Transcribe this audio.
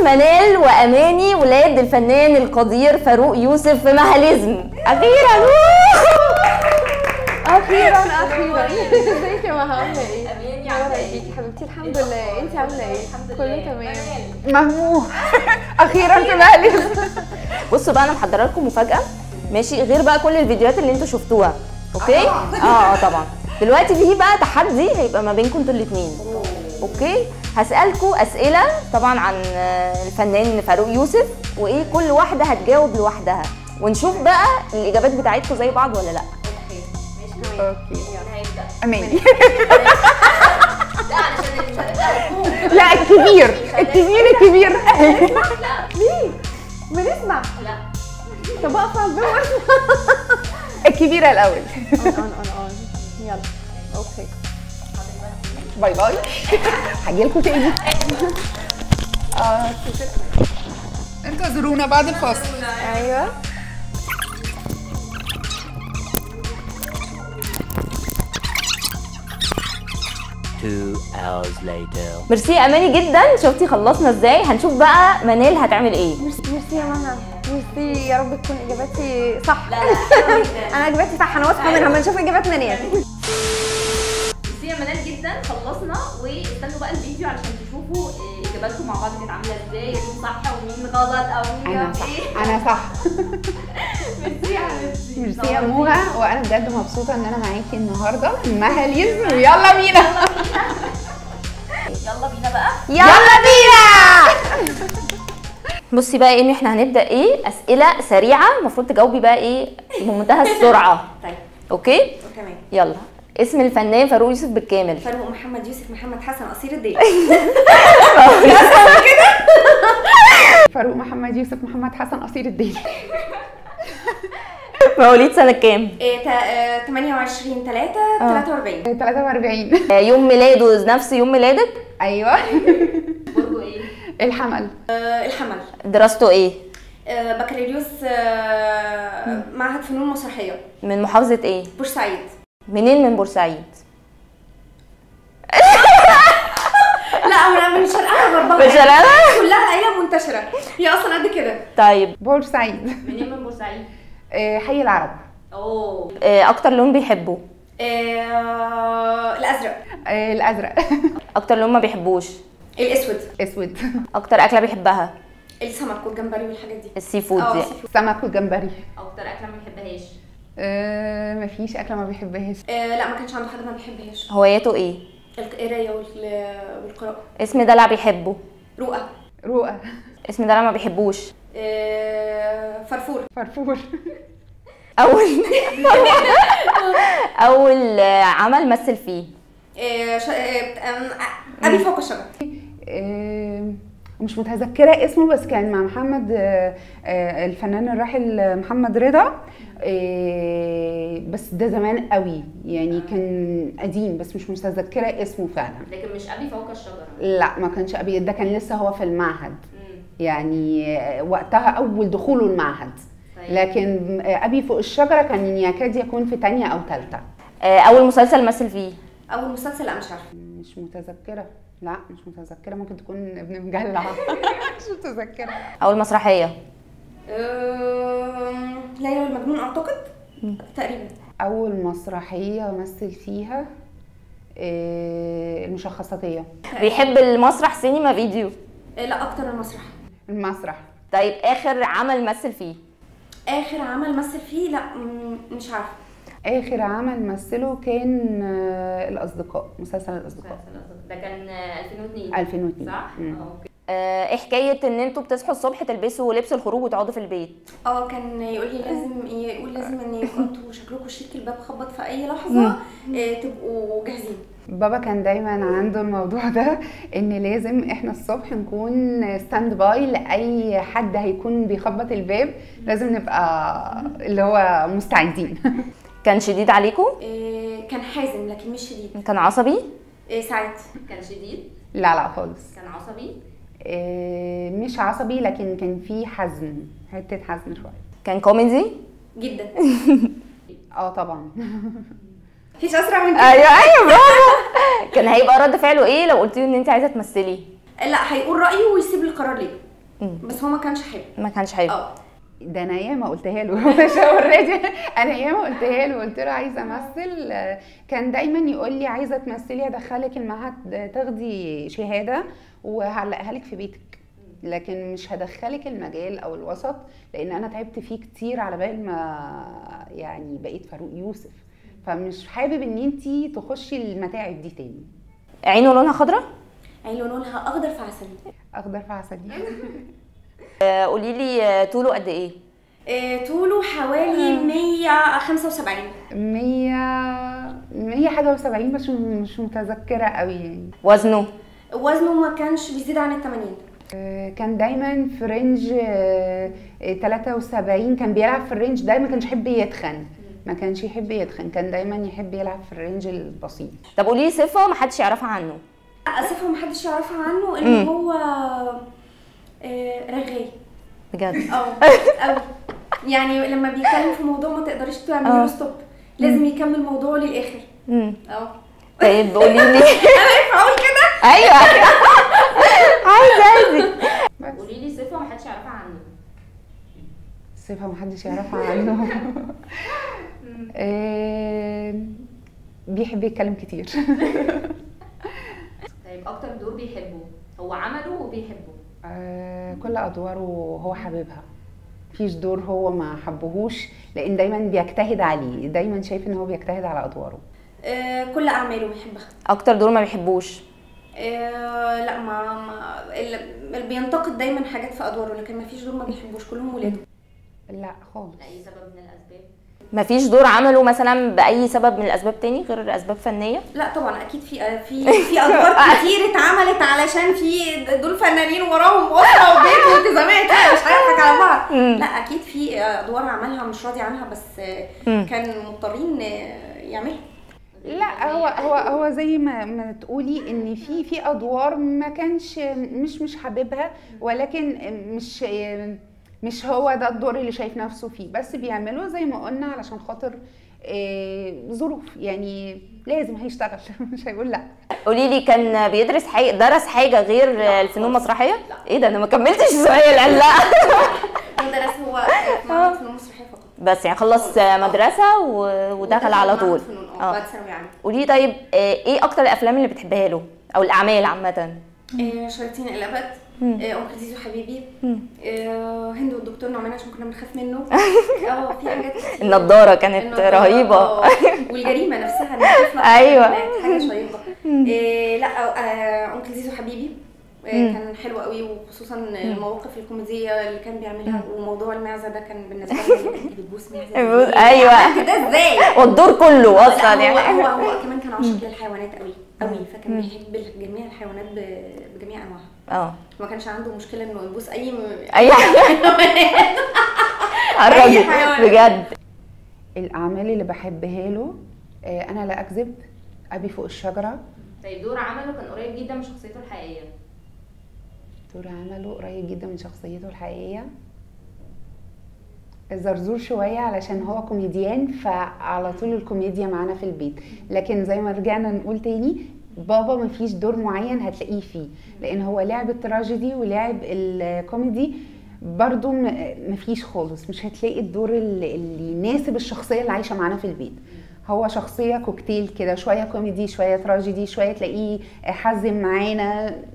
منال واماني ولاد الفنان القدير فاروق يوسف في مهاليزم اخيرا اخيرا اخيرا ازيك يا مها عامله ايه؟ اماني عامله ايه حبيبتي الحمد لله انت عامله ايه؟ كله تمام مهموم اخيرا في مهلي بصوا بقى انا محضره لكم مفاجاه ماشي غير بقى كل الفيديوهات اللي انتوا شفتوها اوكي اه اه طبعا دلوقتي في بقى تحدي هيبقى ما بينكم انتوا الاثنين اوكي هسالكم اسئله طبعا عن آه، الفنان فاروق يوسف وايه كل واحده هتجاوب لوحدها ونشوف بقى الاجابات بتاعتكم زي بعض ولا لا اوكي اماني لا الكبير الكبير الكبير بنسمع لا طب اقف على الباب واسمع الكبيره الاول اون اون اون يلا اوكي باي باي هاجي لكم تاني اه انتظرونا بعد الفاصل ايوه Two hours later. ميرسي يا اماني جدا شفتي خلصنا ازاي هنشوف بقى منال هتعمل ايه ميرسي ميرسي يا مها ميرسي يا رب تكون اجاباتي صح لا انا اجاباتي صح انا واثقه منها ما نشوف اجابات منال ميرسي يا منال جدا خلصنا واستنوا بقى الفيديو علشان تشوفوا آه، اجاباتكم مع بعض كانت عامله ازاي مين صح ومين غلط او مين انا جاب صح ايه انا صح ميرسي يا حبيبتي ميرسي يا موها وانا بجد مبسوطه ان انا معاكي النهارده مهاليزم ويلا بينا يلا بينا بقى يلا بينا بصي بقى ايه احنا هنبدا ايه اسئله سريعه المفروض تجاوبي بقى ايه بمنتهى السرعه طيب اوكي تمام يلا اسم الفنان فاروق يوسف بالكامل فاروق محمد يوسف محمد حسن قصير الدين فاروق محمد يوسف محمد حسن قصير الدين مواليد سنه كام إيه تا- آه، 28 3 43 43 آه، يوم ميلاده نفس يوم ميلادك ايوه برضه ايه الحمل آه، الحمل دراسته ايه آه، بكالوريوس آه، معهد فنون مسرحيه من محافظه ايه بورسعيد منين من بورسعيد لا انا من شرقها غربها من شرقها؟ كلها العيله منتشره هي اصلا قد كده طيب بورسعيد منين من بورسعيد آه، حي العرب اوه آه، اكتر لون بيحبه آه، الازرق آه، الازرق اكتر لون ما بيحبوش الاسود اسود اكتر اكله بيحبها السمك والجمبري والحاجات دي السي فود اه دي سي فود. سمك وجمبري اكتر اكله ما بيحبهاش آه، مفيش اكله ما بيحبهاش آه، لا ما كانش عنده حاجه ما بيحبهاش هواياته ايه القرايه وال- والقراءه اسم دلع بيحبه رؤى رؤى اسم دلع ما بيحبوش آه، فرفور فرفور اول اول آه، عمل مثل فيه آه، ش- آه، آم، ابي فوق الشجره آه، مش متذكرة اسمه بس كان مع محمد آه، آه، الفنان الراحل محمد رضا آه، بس ده زمان قوي يعني كان قديم بس مش متذكرة اسمه فعلا لكن مش ابي فوق الشجره لا ما كانش أبي ده كان لسه هو في المعهد يعني آه، وقتها أول دخوله المعهد لكن آه، أبي فوق الشجرة كان يكاد يكون في تانية أو تالتة آه، اول مسلسل مثل فيه اول مسلسل لا مش عارفه مش متذكرة لا مش متذكرة ممكن تكون ابن مجلع مش متذكرة اول مسرحيه آم، ليلى والمجنون اعتقد تقريبا أول مسرحية أمثل فيها آه، المشخصاتية بيحب المسرح سينما فيديو آه، لا اكتر المسرح المسرح طيب اخر عمل مثل فيه اخر عمل مثل فيه لا مم، مش عارفه آخر عمل مثله كان آه، الأصدقاء مسلسل الأصدقاء ده كان 2002 2002 صح؟ مم. اه اوكي آه، ايه حكايه ان انتوا بتصحوا الصبح تلبسوا لبس الخروج وتقعدوا في البيت اه كان يقول لي لازم يقول لازم ان انتوا شكلكم شيك الباب خبط في اي لحظه آه، تبقوا جاهزين بابا كان دايما عنده الموضوع ده ان لازم احنا الصبح نكون ستاند باي لاي حد هيكون بيخبط الباب لازم نبقى اللي هو مستعدين كان شديد عليكم آه، كان حازم لكن مش شديد كان عصبي آه، ساعات كان شديد لا لا خالص كان عصبي آه، مش عصبي لكن كان في حزن حته حزن شويه كان كوميدي جدا اه طبعا مفيش اسرع من كده ايوه ايوه برافو كان هيبقى رد فعله ايه لو قلت له ان انت عايزه تمثلي لا هيقول رايه ويسيب القرار ليه بس هو ما كانش حلو ما كانش حلو اه ده انا ياما قلتها له مش اوريدي انا ياما قلتها له قلت له عايزه امثل آه، كان دايما يقول لي عايزه تمثلي ادخلك المعهد تاخدي شهاده وهعلقها لك في بيتك لكن مش هدخلك المجال او الوسط لان انا تعبت فيه كتير على بال ما يعني بقيت فاروق يوسف فمش حابب ان انتي تخشي المتاعب دي تاني عينه لونها خضراء عينه لونها اخضر في عسلي اخضر في عسلي آه، قولي لي آه، طوله قد ايه آه، طوله حوالي 175 100 100 حاجه و70 بس مش متذكره قوي يعني وزنه وزنه ما كانش بيزيد عن ال 80 آه، كان دايما في رينج آه، آه، 73 كان بيلعب في الرينج ده ما كانش يحب يتخن ما كانش يحب يتخن كان دايما يحب يلعب في الرينج البسيط طب قولي لي صفه ما حدش يعرفها عنه صفه ما حدش يعرفها عنه ان هو آه، رغاي بجد اه قوي يعني لما بيتكلم في موضوع ما تقدريش تعملي له ستوب لازم يكمل موضوعه للاخر مم. اه طيب قولي لي انا ينفع اقول كده ايوه عايزه عايزه بس قولي لي صفه ما حدش يعرفها عنه صفة ما حدش يعرفها عنه آه، بيحب يتكلم كتير طيب اكتر دور بيحبه هو عمله وبيحبه آه، كل ادواره هو حاببها مفيش دور هو ما حبهوش لان دايما بيجتهد عليه دايما شايف ان هو بيجتهد على ادواره آه، كل اعماله بيحبها اكتر دور ما بيحبوش آه، لا ما, ما اللي اللي بينتقد دايما حاجات في ادواره لكن ما فيش دور ما بيحبوش كلهم ولاده لا خالص لاي سبب من الاسباب مفيش دور عمله مثلا باي سبب من الاسباب تاني غير اسباب فنيه لا طبعا اكيد في في في ادوار كتير اتعملت علشان في دول فنانين وراهم اسره وبيت والتزامات لا مش هنضحك على بعض لا اكيد في ادوار عملها مش راضي عنها بس كان مضطرين يعملها لا هو هو هو زي ما ما تقولي ان في في ادوار ما كانش مش مش حاببها ولكن مش مش هو ده الدور اللي شايف نفسه فيه بس بيعمله زي ما قلنا علشان خاطر آه، ظروف يعني لازم هيشتغل مش هيقول لا قولي لي كان بيدرس حاجه درس حاجه غير الفنون المسرحيه ايه ده انا ما كملتش السؤال قال لا درس هو في معهد فنون مسرحيه فقط بس يعني خلص مدرسه و- ودخل على طول معهد فنون، اه اه بعد ثانوي عام قولي لي طيب آه، ايه اكتر الافلام اللي بتحبها له او الاعمال عامه آه، شياطين الابد آه، انكل زيزو حبيبي آه، هند والدكتور نعمان عشان كنا بنخاف منه اه في حاجات كتير. النضاره كانت النضارة، رهيبه آه، والجريمه نفسها إنها تطلع أيوة. كانت حاجه شيقه آه، لا آه، انكل زيزو حبيبي آه، كان حلو قوي وخصوصا المواقف الكوميديه اللي كان بيعملها وموضوع المعزه ده كان بالنسبه لي انت بتبوس معزه أيوة. عملت ده ازاي والدور كله اصلا لا، هو, يعني هو هو كمان كان عاشق للحيوانات قوي قوي فكان بيحب جميع الحيوانات ب- بجميع انواعها اه ما كانش عنده مشكله انه يبوس اي م... اي الراجل حيوان. بجد الاعمال اللي بحبها له آه، انا لا اكذب ابي فوق الشجره طيب دور عمله كان قريب جدا من شخصيته الحقيقيه دور عمله قريب جدا من شخصيته الحقيقيه الزرزور شوية علشان هو كوميديان فعلى طول الكوميديا معانا في البيت لكن زي ما رجعنا نقول تاني بابا مفيش دور معين هتلاقيه فيه لان هو لعب التراجيدي ولعب الكوميدي برضو م- مفيش خالص مش هتلاقي الدور اللي اللي يناسب الشخصية اللي عايشة معانا في البيت هو شخصية كوكتيل كده شوية كوميدي شوية تراجيدي شوية تلاقيه حزم معانا